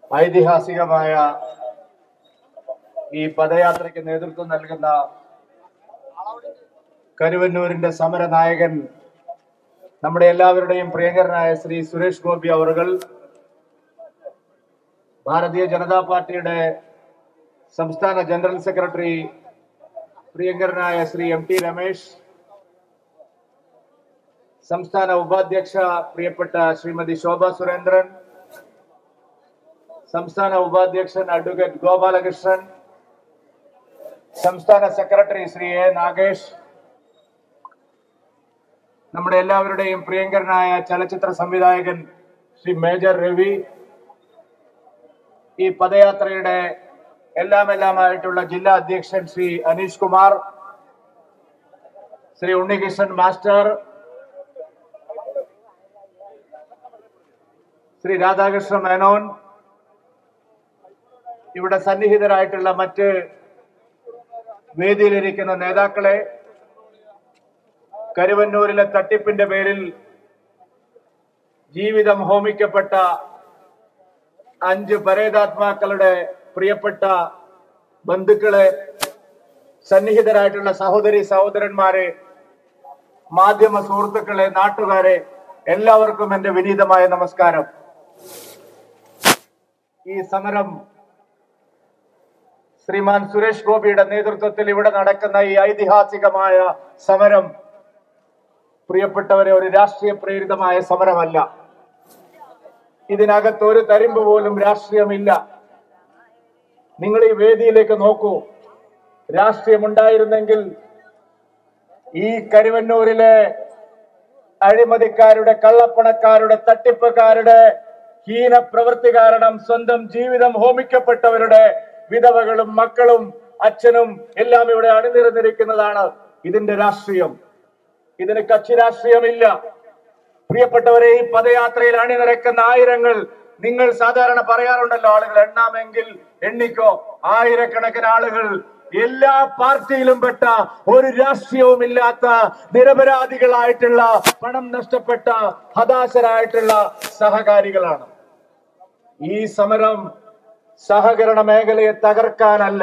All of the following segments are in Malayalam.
ഐതിഹാസികമായ ഈ പദയാത്രയ്ക്ക് നേതൃത്വം നൽകുന്ന കരുവന്നൂരിന്റെ സമര നായകൻ നമ്മുടെ എല്ലാവരുടെയും പ്രിയങ്കരനായ ശ്രീ സുരേഷ് ഗോപി അവറുകൾ ഭാരതീയ ജനതാ പാർട്ടിയുടെ സംസ്ഥാന ജനറൽ സെക്രട്ടറി പ്രിയങ്കരനായ ശ്രീ എം ടി രമേശ് സംസ്ഥാന ഉപാധ്യക്ഷ പ്രിയപ്പെട്ട ശ്രീമതി ശോഭ സുരേന്ദ്രൻ സംസ്ഥാന ഉപാധ്യക്ഷൻ അഡ്വക്കേറ്റ് ഗോപാലകൃഷ്ണൻ സംസ്ഥാന സെക്രട്ടറി ശ്രീ എ നാഗേഷ് നമ്മുടെ എല്ലാവരുടെയും പ്രിയങ്കരനായ ചലച്ചിത്ര സംവിധായകൻ ശ്രീ മേജർ രവി ഈ പദയാത്രയുടെ എല്ലാം എല്ലാമായിട്ടുള്ള ജില്ലാ അധ്യക്ഷൻ ശ്രീ അനീഷ് കുമാർ ശ്രീ ഉണ്ണികൃഷ്ണൻ മാസ്റ്റർ ശ്രീ രാധാകൃഷ്ണ മേനോൻ ഇവിടെ സന്നിഹിതരായിട്ടുള്ള മറ്റ് വേദിയിലിരിക്കുന്ന നേതാക്കളെ കരുവന്നൂരിലെ തട്ടിപ്പിന്റെ പേരിൽ ജീവിതം ഹോമിക്കപ്പെട്ട അഞ്ച് പരേതാത്മാക്കളുടെ പ്രിയപ്പെട്ട ബന്ധുക്കളെ സന്നിഹിതരായിട്ടുള്ള സഹോദരി സഹോദരന്മാരെ മാധ്യമ സുഹൃത്തുക്കളെ നാട്ടുകാരെ എല്ലാവർക്കും എന്റെ വിനീതമായ നമസ്കാരം ഈ സമരം ശ്രീമാൻ സുരേഷ് ഗോപിയുടെ നേതൃത്വത്തിൽ ഇവിടെ നടക്കുന്ന ഈ ഐതിഹാസികമായ സമരം പ്രിയപ്പെട്ടവരെ ഒരു രാഷ്ട്രീയ പ്രേരിതമായ സമരമല്ല ഇതിനകത്ത് ഒരു തരിമ്പ് പോലും രാഷ്ട്രീയമില്ല നിങ്ങൾ ഈ വേദിയിലേക്ക് നോക്കൂ രാഷ്ട്രീയമുണ്ടായിരുന്നെങ്കിൽ ഈ കരുവന്നൂരിലെ അഴിമതിക്കാരുടെ കള്ളപ്പണക്കാരുടെ തട്ടിപ്പുകാരുടെ ഹീന പ്രവൃത്തി കാരണം സ്വന്തം ജീവിതം ഹോമിക്കപ്പെട്ടവരുടെ വിധവകളും മക്കളും അച്ഛനും എല്ലാം ഇവിടെ അണിനിരന്നിരിക്കുന്നതാണ് ഇതിന്റെ രാഷ്ട്രീയം ഇതിന് കക്ഷി രാഷ്ട്രീയമില്ല പ്രിയപ്പെട്ടവരെ ഈ പദയാത്രയിൽ അണിനിരക്കുന്ന ആയിരങ്ങൾ നിങ്ങൾ സാധാരണ പറയാറുണ്ടല്ലോ ആളുകൾ എണ്ണാമെങ്കിൽ എണ്ണിക്കോ ആയിരക്കണക്കിന് ആളുകൾ എല്ലാ പാർട്ടിയിലും പെട്ട ഒരു രാഷ്ട്രീയവും ഇല്ലാത്ത നിരപരാധികളായിട്ടുള്ള പണം നഷ്ടപ്പെട്ട ഹതാശരായിട്ടുള്ള സഹകാരികളാണ് ഈ സമരം സഹകരണ മേഖലയെ തകർക്കാനല്ല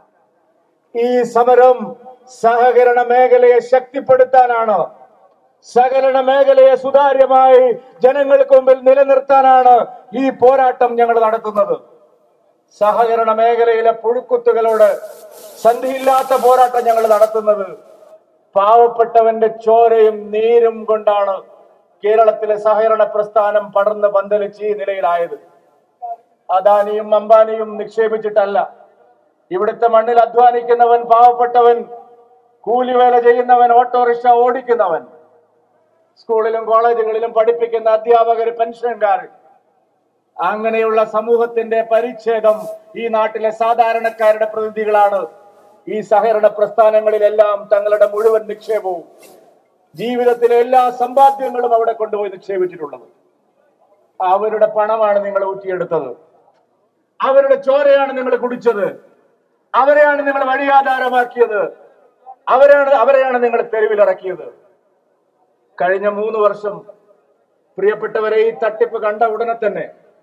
ഈ സമരം സഹകരണ മേഖലയെ ശക്തിപ്പെടുത്താനാണ് സഹകരണ മേഖലയെ സുതാര്യമായി ജനങ്ങൾക്ക് മുമ്പിൽ നിലനിർത്താനാണ് ഈ പോരാട്ടം ഞങ്ങൾ നടത്തുന്നത് സഹകരണ മേഖലയിലെ പുഴുക്കുത്തുകളോട് സന്ധിയില്ലാത്ത പോരാട്ടം ഞങ്ങൾ നടത്തുന്നത് പാവപ്പെട്ടവന്റെ ചോരയും നീരും കൊണ്ടാണ് കേരളത്തിലെ സഹകരണ പ്രസ്ഥാനം പടർന്ന് പന്തലിച്ച് ഈ നിലയിലായത് അദാനിയും അംബാനിയും നിക്ഷേപിച്ചിട്ടല്ല ഇവിടുത്തെ മണ്ണിൽ അധ്വാനിക്കുന്നവൻ പാവപ്പെട്ടവൻ കൂലിവേല ചെയ്യുന്നവൻ ഓട്ടോറിക്ഷ ഓടിക്കുന്നവൻ സ്കൂളിലും കോളേജുകളിലും പഠിപ്പിക്കുന്ന അധ്യാപകർ പെൻഷൻകാർ അങ്ങനെയുള്ള സമൂഹത്തിന്റെ പരിച്ഛേദം ഈ നാട്ടിലെ സാധാരണക്കാരുടെ പ്രതിനിധികളാണ് ഈ സഹകരണ പ്രസ്ഥാനങ്ങളിലെല്ലാം തങ്ങളുടെ മുഴുവൻ നിക്ഷേപവും ജീവിതത്തിലെ എല്ലാ സമ്പാദ്യങ്ങളും അവിടെ കൊണ്ടുപോയി നിക്ഷേപിച്ചിട്ടുള്ളത് അവരുടെ പണമാണ് നിങ്ങൾ ഊറ്റിയെടുത്തത് അവരുടെ ചോരയാണ് നിങ്ങൾ കുടിച്ചത് അവരെയാണ് നിങ്ങൾ വഴിയാധാരമാക്കിയത് അവരാണ് അവരെയാണ് നിങ്ങൾ തെരുവിലിറക്കിയത് കഴിഞ്ഞ മൂന്ന് വർഷം പ്രിയപ്പെട്ടവരെ ഈ തട്ടിപ്പ് കണ്ട ഉടനെ തന്നെ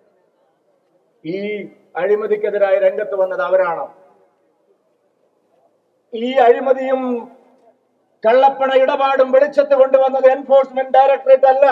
ഈ അഴിമതിക്കെതിരായ രംഗത്ത് വന്നത് അവരാണ് ഈ അഴിമതിയും കള്ളപ്പണ ഇടപാടും വെളിച്ചത്ത് കൊണ്ടുവന്നത് എൻഫോഴ്സ്മെന്റ് ഡയറക്ടറേറ്റ് അല്ല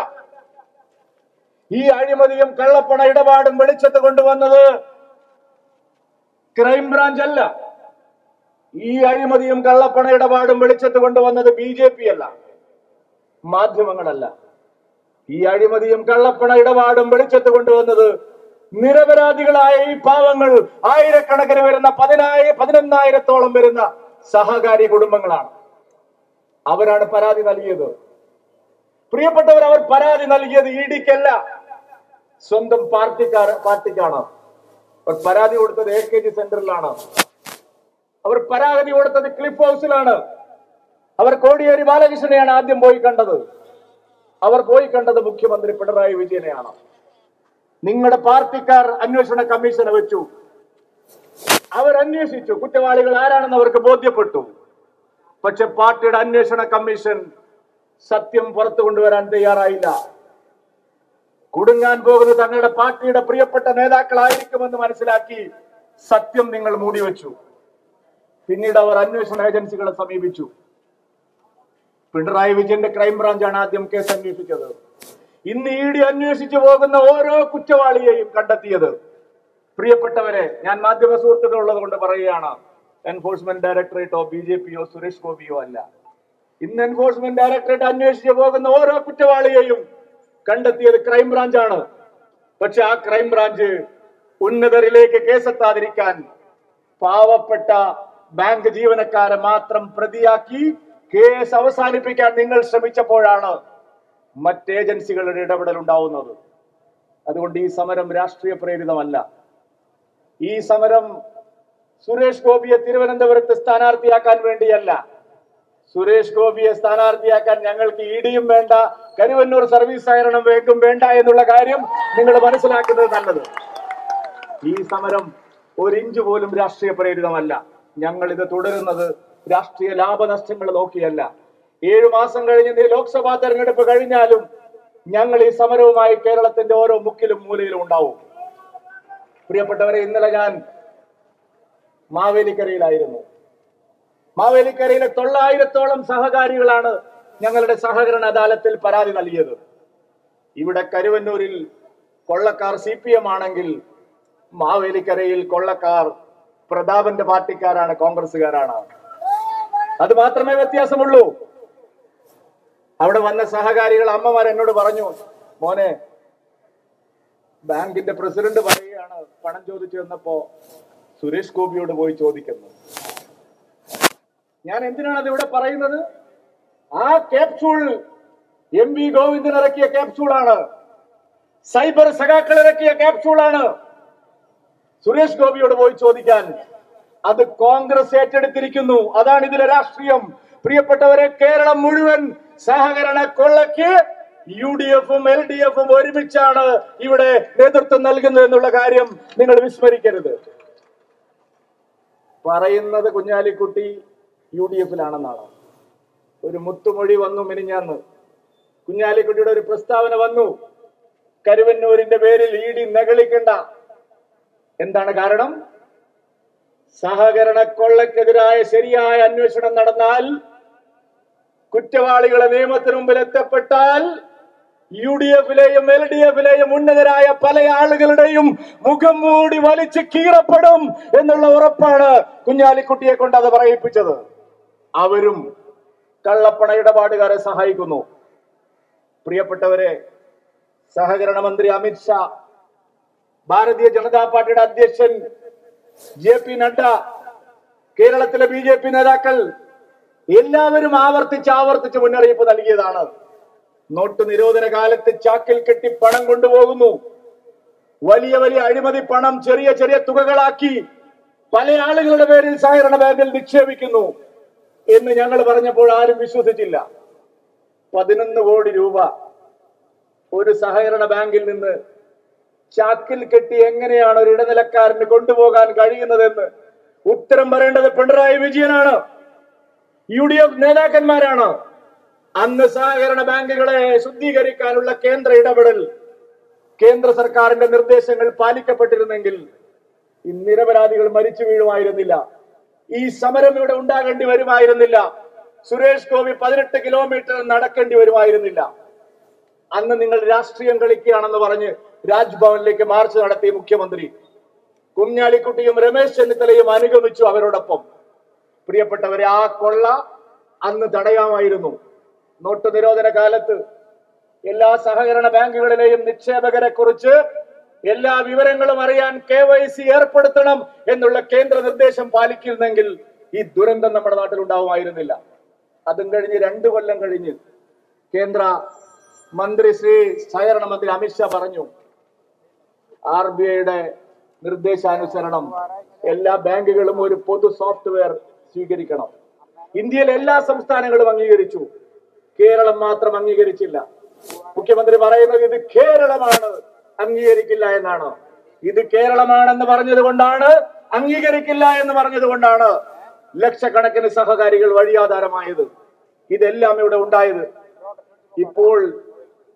ഈ അഴിമതിയും കള്ളപ്പണ ഇടപാടും വെളിച്ചത്ത് കൊണ്ടുവന്നത് ക്രൈംബ്രാഞ്ച് അല്ല ഈ അഴിമതിയും കള്ളപ്പണ ഇടപാടും വെളിച്ചത്ത് കൊണ്ടുവന്നത് ബി ജെ പി അല്ല മാധ്യമങ്ങളല്ല ഈ അഴിമതിയും കള്ളപ്പണ ഇടപാടും വെളിച്ചത്ത് കൊണ്ടുവന്നത് നിരപരാധികളായ ഈ പാവങ്ങൾ ആയിരക്കണക്കിന് വരുന്ന പതിനായിര പതിനൊന്നായിരത്തോളം വരുന്ന സഹകാരി കുടുംബങ്ങളാണ് അവരാണ് പരാതി നൽകിയത് പ്രിയപ്പെട്ടവർ അവർ പരാതി നൽകിയത് ഇ ഡിക്കല്ല സ്വന്തം പാർട്ടിക്കാർ പാർട്ടിക്കാണ് അവർ പരാതി കൊടുത്തത് എ കെ ജി സെന്ററിലാണ് അവർ പരാതി കൊടുത്തത് ക്ലിഫ് ഹൗസിലാണ് അവർ കോടിയേരി ബാലകൃഷ്ണനെയാണ് ആദ്യം പോയി കണ്ടത് അവർ പോയി കണ്ടത് മുഖ്യമന്ത്രി പിണറായി വിജയനെയാണ് നിങ്ങളുടെ പാർട്ടിക്കാർ അന്വേഷണ കമ്മീഷനെ വെച്ചു അവർ അന്വേഷിച്ചു കുറ്റവാളികൾ ആരാണെന്ന് അവർക്ക് ബോധ്യപ്പെട്ടു പക്ഷെ പാർട്ടിയുടെ അന്വേഷണ കമ്മീഷൻ സത്യം പുറത്തു കൊണ്ടുവരാൻ തയ്യാറായില്ല കുടുങ്ങാൻ പോകുന്നത് തങ്ങളുടെ പാർട്ടിയുടെ പ്രിയപ്പെട്ട നേതാക്കളായിരിക്കുമെന്ന് മനസ്സിലാക്കി സത്യം നിങ്ങൾ മൂടിവെച്ചു പിന്നീട് അവർ അന്വേഷണ ഏജൻസികളെ സമീപിച്ചു പിണറായി വിജയന്റെ ക്രൈംബ്രാഞ്ചാണ് ആദ്യം കേസ് അന്വേഷിച്ചത് ഇന്ന് ഇ ഡി അന്വേഷിച്ചു പോകുന്ന ഓരോ കുറ്റവാളിയെയും കണ്ടെത്തിയത് പ്രിയപ്പെട്ടവരെ ഞാൻ മാധ്യമ സുഹൃത്തുക്കൾ ഉള്ളത് കൊണ്ട് പറയുകയാണ് എൻഫോഴ്സ്മെന്റ് ഡയറക്ടറേറ്റോ ബി ജെ പിയോ സുരേഷ് ഗോപിയോ അല്ല ഇന്ന് എൻഫോഴ്സ്മെന്റ് ഡയറക്ടറേറ്റ് അന്വേഷിച്ചു പോകുന്ന ഓരോ കുറ്റവാളിയെയും കണ്ടെത്തിയത് ക്രൈംബ്രാഞ്ചാണ് പക്ഷെ ആ ക്രൈംബ്രാഞ്ച് ഉന്നതരിലേക്ക് കേസെത്താതിരിക്കാൻ പാവപ്പെട്ട ബാങ്ക് ജീവനക്കാരെ മാത്രം പ്രതിയാക്കി കേസ് അവസാനിപ്പിക്കാൻ നിങ്ങൾ ശ്രമിച്ചപ്പോഴാണ് മറ്റ് ഏജൻസികളുടെ ഇടപെടൽ ഉണ്ടാവുന്നത് അതുകൊണ്ട് ഈ സമരം രാഷ്ട്രീയ പ്രേരിതമല്ല ഈ സമരം സുരേഷ് ഗോപിയെ തിരുവനന്തപുരത്ത് സ്ഥാനാർത്ഥിയാക്കാൻ വേണ്ടിയല്ല സുരേഷ് ഗോപിയെ സ്ഥാനാർത്ഥിയാക്കാൻ ഞങ്ങൾക്ക് ഇടിയും വേണ്ട കരുവന്നൂർ സർവീസ് സഹകരണം വേഗം വേണ്ട എന്നുള്ള കാര്യം നിങ്ങൾ മനസ്സിലാക്കുന്നത് നല്ലത് ഈ സമരം ഒരിഞ്ച് പോലും രാഷ്ട്രീയ പ്രേരിതമല്ല ഞങ്ങൾ ഇത് തുടരുന്നത് രാഷ്ട്രീയ ലാഭനഷ്ടങ്ങൾ നോക്കിയല്ല ഏഴു മാസം കഴിഞ്ഞ് ഈ ലോക്സഭാ തെരഞ്ഞെടുപ്പ് കഴിഞ്ഞാലും ഞങ്ങൾ ഈ സമരവുമായി കേരളത്തിന്റെ ഓരോ മുക്കിലും മൂലയിലും ഉണ്ടാവും പ്രിയപ്പെട്ടവരെ ഇന്നലെ ഞാൻ മാവേലിക്കരയിലായിരുന്നു മാവേലിക്കരയിലെ തൊള്ളായിരത്തോളം സഹകാരികളാണ് ഞങ്ങളുടെ സഹകരണ അദാലത്തിൽ പരാതി നൽകിയത് ഇവിടെ കരുവന്നൂരിൽ കൊള്ളക്കാർ സി പി എം ആണെങ്കിൽ മാവേലിക്കരയിൽ കൊള്ളക്കാർ പ്രതാപന്റെ പാർട്ടിക്കാരാണ് കോൺഗ്രസുകാരാണ് അത് മാത്രമേ വ്യത്യാസമുള്ളൂ അവിടെ വന്ന സഹകാരികൾ അമ്മമാർ എന്നോട് പറഞ്ഞു മോനെ ബാങ്കിന്റെ പ്രസിഡന്റ് പറയുകയാണ് പണം ചോദിച്ചു വന്നപ്പോ സുരേഷ് ഗോപിയോട് പോയി ചോദിക്കുന്നു ഞാൻ എന്തിനാണ് അത് ഇവിടെ പറയുന്നത് ആ ക്യാപ്സൂൾ എം വി ഗോവിന്ദൻ ഇറക്കിയ ക്യാപ്സൂളാണ് സൈബർ സഖാക്കൾ ഇറക്കിയ ക്യാപ്സൂളാണ് സുരേഷ് ഗോപിയോട് പോയി ചോദിക്കാൻ അത് കോൺഗ്രസ് ഏറ്റെടുത്തിരിക്കുന്നു അതാണ് ഇതിലെ രാഷ്ട്രീയം പ്രിയപ്പെട്ടവരെ കേരളം മുഴുവൻ സഹകരണ കൊള്ളയ്ക്ക് യു ഡി എഫും എൽ ഡി എഫും ഒരുമിച്ചാണ് ഇവിടെ നേതൃത്വം നൽകുന്നത് എന്നുള്ള കാര്യം നിങ്ങൾ വിസ്മരിക്കരുത് പറയുന്നത് കുഞ്ഞാലിക്കുട്ടി യു ഡി എഫിലാണെന്നാണ് ഒരു മുത്തുമൊഴി വന്നു മിനിഞ്ഞാന്ന് കുഞ്ഞാലിക്കുട്ടിയുടെ ഒരു പ്രസ്താവന വന്നു കരുവന്നൂരിന്റെ പേരിൽ ഇ ഡി നകളിക്കണ്ട എന്താണ് കാരണം സഹകരണ കൊള്ളക്കെതിരായ ശരിയായ അന്വേഷണം നടന്നാൽ കുറ്റവാളികളെ നിയമത്തിന് മുമ്പിൽ എത്തപ്പെട്ടാൽ യു ഡി എഫിലെയും എൽ ഡി എഫിലെയും ഉന്നതരായ പല ആളുകളുടെയും മുഖം മൂടി വലിച്ച് കീറപ്പെടും എന്നുള്ള ഉറപ്പാണ് കുഞ്ഞാലിക്കുട്ടിയെ കൊണ്ട് അത് പറയിപ്പിച്ചത് അവരും കള്ളപ്പണ ഇടപാടുകാരെ സഹായിക്കുന്നു പ്രിയപ്പെട്ടവരെ സഹകരണ മന്ത്രി അമിത്ഷാ ഭാരതീയ ജനതാ പാർട്ടിയുടെ അധ്യക്ഷൻ ജെ പി നഡ്ഡ കേരളത്തിലെ ബി ജെ പി നേതാക്കൾ എല്ലാവരും ആവർത്തിച്ച് ആവർത്തിച്ച് മുന്നറിയിപ്പ് നൽകിയതാണ് നോട്ട് നിരോധന കാലത്ത് ചാക്കിൽ കെട്ടി പണം കൊണ്ടുപോകുന്നു വലിയ വലിയ അഴിമതി പണം ചെറിയ ചെറിയ തുകകളാക്കി പല ആളുകളുടെ പേരിൽ സഹകരണ ബാങ്കിൽ നിക്ഷേപിക്കുന്നു എന്ന് ഞങ്ങൾ പറഞ്ഞപ്പോൾ ആരും വിശ്വസിച്ചില്ല പതിനൊന്ന് കോടി രൂപ ഒരു സഹകരണ ബാങ്കിൽ നിന്ന് ചാക്കിൽ കെട്ടി എങ്ങനെയാണ് ഒരു ഇടനിലക്കാരന് കൊണ്ടുപോകാൻ കഴിയുന്നതെന്ന് ഉത്തരം പറയേണ്ടത് പിണറായി വിജയനാണ് യു ഡി എഫ് നേതാക്കന്മാരാണ് അന്ന് സഹകരണ ബാങ്കുകളെ ശുദ്ധീകരിക്കാനുള്ള കേന്ദ്ര ഇടപെടൽ കേന്ദ്ര സർക്കാരിന്റെ നിർദ്ദേശങ്ങൾ പാലിക്കപ്പെട്ടിരുന്നെങ്കിൽ ഈ നിരപരാധികൾ മരിച്ചു വീഴുമായിരുന്നില്ല ഈ സമരം ഇവിടെ ഉണ്ടാകേണ്ടി വരുമായിരുന്നില്ല സുരേഷ് ഗോപി പതിനെട്ട് കിലോമീറ്റർ നടക്കേണ്ടി വരുമായിരുന്നില്ല അന്ന് നിങ്ങൾ രാഷ്ട്രീയം കളിക്കുകയാണെന്ന് പറഞ്ഞ് രാജ്ഭവനിലേക്ക് മാർച്ച് നടത്തിയ മുഖ്യമന്ത്രി കുഞ്ഞാലിക്കുട്ടിയും രമേശ് ചെന്നിത്തലയും അനുഗമിച്ചു അവരോടൊപ്പം പ്രിയപ്പെട്ടവരെ ആ കൊള്ള അന്ന് തടയാമായിരുന്നു നോട്ട് നിരോധന കാലത്ത് എല്ലാ സഹകരണ ബാങ്കുകളിലെയും നിക്ഷേപകരെ കുറിച്ച് എല്ലാ വിവരങ്ങളും അറിയാൻ കെ വൈ സി ഏർപ്പെടുത്തണം എന്നുള്ള കേന്ദ്ര നിർദ്ദേശം പാലിക്കുന്നെങ്കിൽ ഈ ദുരന്തം നമ്മുടെ നാട്ടിൽ ഉണ്ടാവുമായിരുന്നില്ല അതും കഴിഞ്ഞ് രണ്ടു കൊല്ലം കഴിഞ്ഞ് കേന്ദ്ര മന്ത്രി ശ്രീ സഹകരണ മന്ത്രി അമിത്ഷാ പറഞ്ഞു ആർ ബി ഐയുടെ നിർദ്ദേശാനുസരണം എല്ലാ ബാങ്കുകളും ഒരു പൊതു സോഫ്റ്റ്വെയർ സ്വീകരിക്കണം ഇന്ത്യയിലെ എല്ലാ സംസ്ഥാനങ്ങളും അംഗീകരിച്ചു കേരളം മാത്രം അംഗീകരിച്ചില്ല മുഖ്യമന്ത്രി പറയുന്നത് ഇത് കേരളമാണ് അംഗീകരിക്കില്ല എന്നാണ് ഇത് കേരളമാണെന്ന് പറഞ്ഞത് കൊണ്ടാണ് അംഗീകരിക്കില്ല എന്ന് പറഞ്ഞത് കൊണ്ടാണ് ലക്ഷക്കണക്കിന് സഹകാരികൾ വഴിയാധാരമായത് ഇതെല്ലാം ഇവിടെ ഉണ്ടായത് ഇപ്പോൾ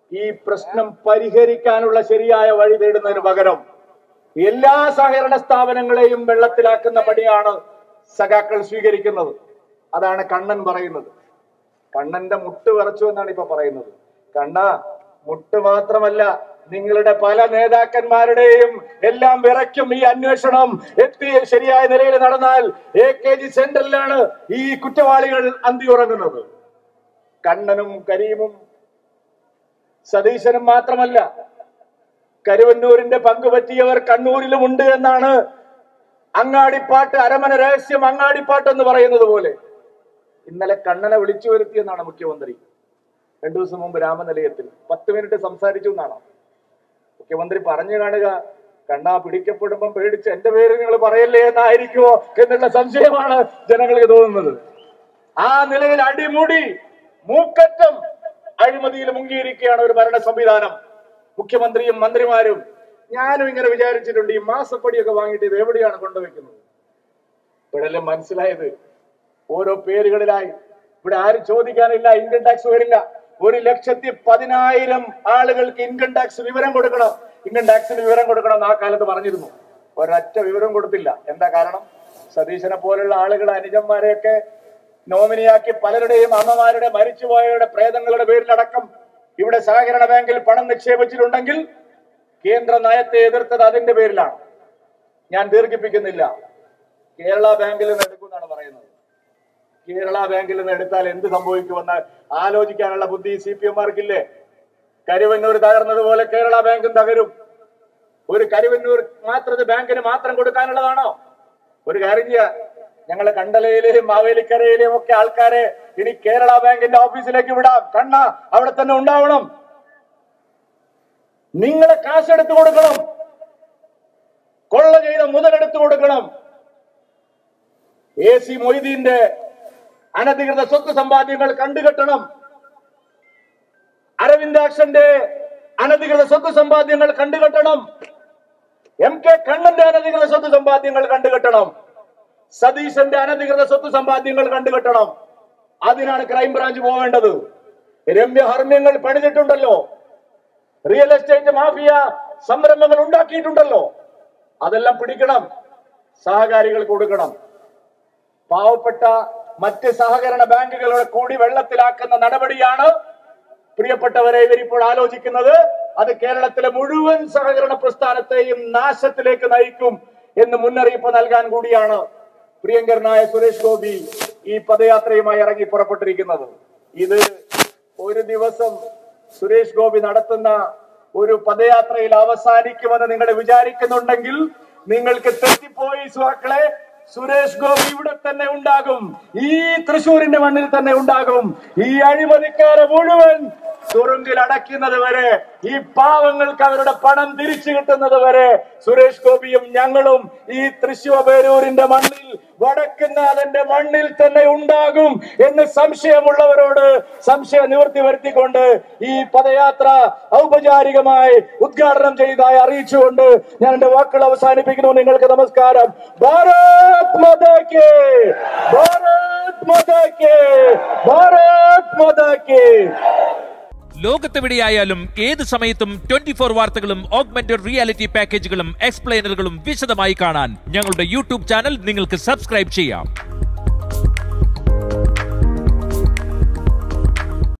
ഈ പ്രശ്നം പരിഹരിക്കാനുള്ള ശരിയായ വഴി തേടുന്നതിന് പകരം എല്ലാ സഹകരണ സ്ഥാപനങ്ങളെയും വെള്ളത്തിലാക്കുന്ന പണിയാണ് സഖാക്കൾ സ്വീകരിക്കുന്നത് അതാണ് കണ്ണൻ പറയുന്നത് കണ്ണന്റെ മുട്ട് വിറച്ചു എന്നാണ് ഇപ്പൊ പറയുന്നത് കണ്ണ മുട്ട് മാത്രമല്ല നിങ്ങളുടെ പല നേതാക്കന്മാരുടെയും എല്ലാം വിറയ്ക്കും ഈ അന്വേഷണം എത്തി ശരിയായ നിലയിൽ നടന്നാൽ എ കെ ജി സെന്ററിലാണ് ഈ കുറ്റവാളികൾ അന്തി ഉറങ്ങുന്നത് കണ്ണനും കരീമും സതീശനും മാത്രമല്ല കരുവന്നൂരിന്റെ പങ്ക് പറ്റിയവർ കണ്ണൂരിലും ഉണ്ട് എന്നാണ് അങ്ങാടിപ്പാട്ട് അരമന രഹസ്യം അങ്ങാടിപ്പാട്ട് എന്ന് പറയുന്നത് പോലെ ഇന്നലെ കണ്ണനെ വിളിച്ചു വരുത്തിയെന്നാണ് മുഖ്യമന്ത്രി രണ്ടു ദിവസം മുമ്പ് രാമനിലയത്തിൽ പത്ത് മിനിറ്റ് സംസാരിച്ചു എന്നാണ് മുഖ്യമന്ത്രി പറഞ്ഞു കാണുക കണ്ണാ പിടിക്കപ്പെടുമ്പം പേടിച്ച് എന്റെ പേര് നിങ്ങൾ പറയല്ലേ എന്നായിരിക്കുമോ എന്നുള്ള സംശയമാണ് ജനങ്ങൾക്ക് തോന്നുന്നത് ആ നിലയിൽ അടിമുടി മൂക്കറ്റം അഴിമതിയിൽ മുങ്ങിയിരിക്കുകയാണ് ഒരു ഭരണ സംവിധാനം മുഖ്യമന്ത്രിയും മന്ത്രിമാരും ഞാനും ഇങ്ങനെ വിചാരിച്ചിട്ടുണ്ട് ഈ മാസപ്പടിയൊക്കെ വാങ്ങിയിട്ട് ഇത് എവിടെയാണ് കൊണ്ടുവയ്ക്കുന്നത് ഇപ്പോഴെല്ലാം മനസ്സിലായത് ഓരോ പേരുകളിലായി ഇവിടെ ആരും ചോദിക്കാനില്ല ഇൻകം ടാക്സ് വരില്ല ഒരു ലക്ഷത്തി പതിനായിരം ആളുകൾക്ക് ഇൻകം ടാക്സ് വിവരം കൊടുക്കണം ഇൻകം ടാക്സിന് വിവരം കൊടുക്കണം എന്ന് ആ കാലത്ത് പറഞ്ഞിരുന്നു ഒരൊറ്റ വിവരം കൊടുത്തില്ല എന്താ കാരണം സതീശനെ പോലുള്ള ആളുകൾ അനുജന്മാരെയൊക്കെ നോമിനിയാക്കി പലരുടെയും അമ്മമാരുടെ മരിച്ചുപോയവരുടെ പ്രേതങ്ങളുടെ പേരിലടക്കം ഇവിടെ സഹകരണ ബാങ്കിൽ പണം നിക്ഷേപിച്ചിട്ടുണ്ടെങ്കിൽ കേന്ദ്ര നയത്തെ എതിർത്തത് അതിന്റെ പേരിലാണ് ഞാൻ ദീർഘിപ്പിക്കുന്നില്ല കേരള ബാങ്കിൽ നിന്ന് എടുക്കുമെന്നാണ് പറയുന്നത് കേരള ബാങ്കിൽ നിന്ന് എടുത്താൽ എന്ത് സംഭവിക്കുമെന്ന് ആലോചിക്കാനുള്ള ബുദ്ധി സി പി എംമാർക്കില്ലേ കരുവന്നൂർ തകർന്നതുപോലെ കേരള ബാങ്കും തകരും ഒരു കരുവന്നൂർ മാത്രം ബാങ്കിന് മാത്രം കൊടുക്കാനുള്ളതാണോ ഒരു കാര്യം ചെയ്യാ ഞങ്ങളെ കണ്ടലയിലെയും മാവേലിക്കരയിലെയും ഒക്കെ ആൾക്കാരെ ഇനി കേരള ബാങ്കിന്റെ ഓഫീസിലേക്ക് വിടാം കണ്ണ അവിടെ തന്നെ ഉണ്ടാവണം നിങ്ങളെ കാശെടുത്തു കൊടുക്കണം കൊള്ള ചെയ്ത മുതലെടുത്തു കൊടുക്കണം എ സി മൊയ്തീന്റെ അനധികൃത സ്വത്ത് സമ്പാദ്യങ്ങൾ കണ്ടുകെട്ടണം അരവിന്ദാക്ഷന്റെ അനധികൃത സ്വത്ത് സമ്പാദ്യങ്ങൾ കണ്ടുകെട്ടണം എം കെ കണ്ണന്റെ അനധികൃത സ്വത്ത് സമ്പാദ്യങ്ങൾ കണ്ടുകെട്ടണം സതീശന്റെ അനധികൃത സ്വത്ത് സമ്പാദ്യങ്ങൾ കണ്ടുകെട്ടണം അതിനാണ് ക്രൈംബ്രാഞ്ച് പോവേണ്ടത് രമ്യ ഹർമ്യങ്ങൾ പണിതിട്ടുണ്ടല്ലോ റിയൽ എസ്റ്റേറ്റ് മാഫിയ സംരംഭങ്ങൾ ഉണ്ടാക്കിയിട്ടുണ്ടല്ലോ അതെല്ലാം പിടിക്കണം സഹകാരികൾ കൊടുക്കണം പാവപ്പെട്ട മറ്റ് സഹകരണ ബാങ്കുകളുടെ കൂടി വെള്ളത്തിലാക്കുന്ന നടപടിയാണ് പ്രിയപ്പെട്ടവരെ ഇവരിപ്പോൾ ആലോചിക്കുന്നത് അത് കേരളത്തിലെ മുഴുവൻ സഹകരണ പ്രസ്ഥാനത്തെയും നാശത്തിലേക്ക് നയിക്കും എന്ന് മുന്നറിയിപ്പ് നൽകാൻ കൂടിയാണ് പ്രിയങ്കരനായ സുരേഷ് ഗോപി ഈ പദയാത്രയുമായി ഇറങ്ങി പുറപ്പെട്ടിരിക്കുന്നത് ഇത് ഒരു ദിവസം സുരേഷ് ഗോപി നടത്തുന്ന ഒരു പദയാത്രയിൽ അവസാനിക്കുമെന്ന് നിങ്ങൾ വിചാരിക്കുന്നുണ്ടെങ്കിൽ നിങ്ങൾക്ക് തെറ്റിപ്പോയി സുഹൃക്കളെ സുരേഷ് ഗോപി ഇവിടെ തന്നെ ഉണ്ടാകും ഈ തൃശൂരിന്റെ മണ്ണിൽ തന്നെ ഉണ്ടാകും ഈ അഴിമതിക്കാരെ മുഴുവൻ തുറുങ്കിൽ അടയ്ക്കുന്നത് വരെ ഈ പാവങ്ങൾക്ക് അവരുടെ പണം തിരിച്ചു കിട്ടുന്നത് വരെ സുരേഷ് ഗോപിയും ഞങ്ങളും ഈ തൃശൂർ പേരൂരിന്റെ മണ്ണിൽ വടക്കുന്നാഥന്റെ മണ്ണിൽ തന്നെ ഉണ്ടാകും എന്ന് സംശയമുള്ളവരോട് സംശയ നിവൃത്തി വരുത്തിക്കൊണ്ട് ഈ പദയാത്ര ഔപചാരികമായി ഉദ്ഘാടനം ചെയ്തതായി അറിയിച്ചുകൊണ്ട് ഞാൻ എന്റെ വാക്കുകൾ അവസാനിപ്പിക്കുന്നു നിങ്ങൾക്ക് നമസ്കാരം ഭാരത് മതയ്ക്ക് ഭാരത് മതയ്ക്ക് ഭാരത് മതയ്ക്ക് ലോകത്തെവിടെയായാലും ഏത് സമയത്തും ട്വന്റി ഫോർ വാർത്തകളും ഓഗ്മെന്റഡ് റിയാലിറ്റി പാക്കേജുകളും എക്സ്പ്ലെയിനറുകളും വിശദമായി കാണാൻ ഞങ്ങളുടെ യൂട്യൂബ് ചാനൽ നിങ്ങൾക്ക് സബ്സ്ക്രൈബ് ചെയ്യാം